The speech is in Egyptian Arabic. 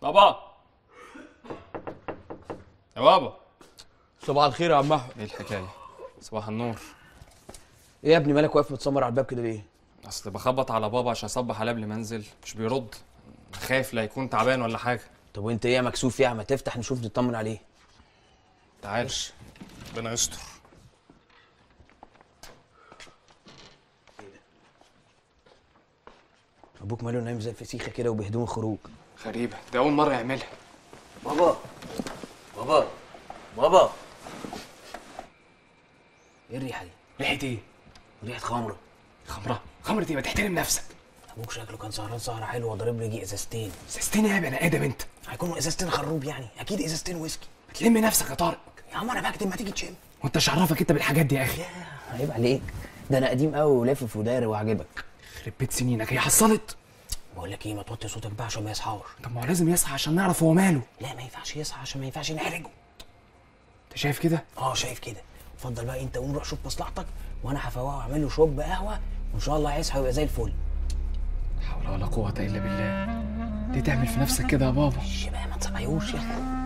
بابا يا بابا صباح الخير يا عم احمد ايه الحكايه صباح النور ايه يا ابني مالك واقف متسمر على الباب كده ليه اصل بخبط على بابا عشان اصبح عليه قبل ما انزل مش بيرد خايف لا يكون تعبان ولا حاجه طب وانت ايه مكسوف يا عم تفتح نشوف نطمن عليه تعال ربنا يستر ابوك ماله نايم زي الفسيخه كده وبهدوم الخروج غريبه ده اول مره يعملها بابا بابا بابا ايه الريحه دي ريحه ايه ريحه خمره خمره خمره ايه ما تحترم نفسك ابوك شكله كان سهران سهره حلوه وضارب لي ازازتين سستني يا بني ادم انت هيكونوا ازازتين خروب يعني اكيد ازازتين ويسكي بتلم نفسك يا طارق يا عم انا بكتب ما تيجي تشم وانت مش عرفك انت بالحاجات دي يا اخي عيب عليك ده انا قديم قوي ولافف وداري وعاجبك يخرب بيت سنينك هي حصلت بقول لك ايه ما توطي صوتك بقى عشان ما يصحاش طب ما هو لازم يصحى عشان نعرف هو ماله لا ما ينفعش يصحى عشان ما ينفعش نحرجه انت شايف كده اه شايف كده اتفضل بقى انت قوم روح شوف مصلحتك وانا هفوقه واعمل له شوب قهوه وان شاء الله هيصحى ويبقى زي الفل لا حول ولا قوه الا بالله ليه تعمل في نفسك كده يا بابا شي بقى ما تصحيهوش يلا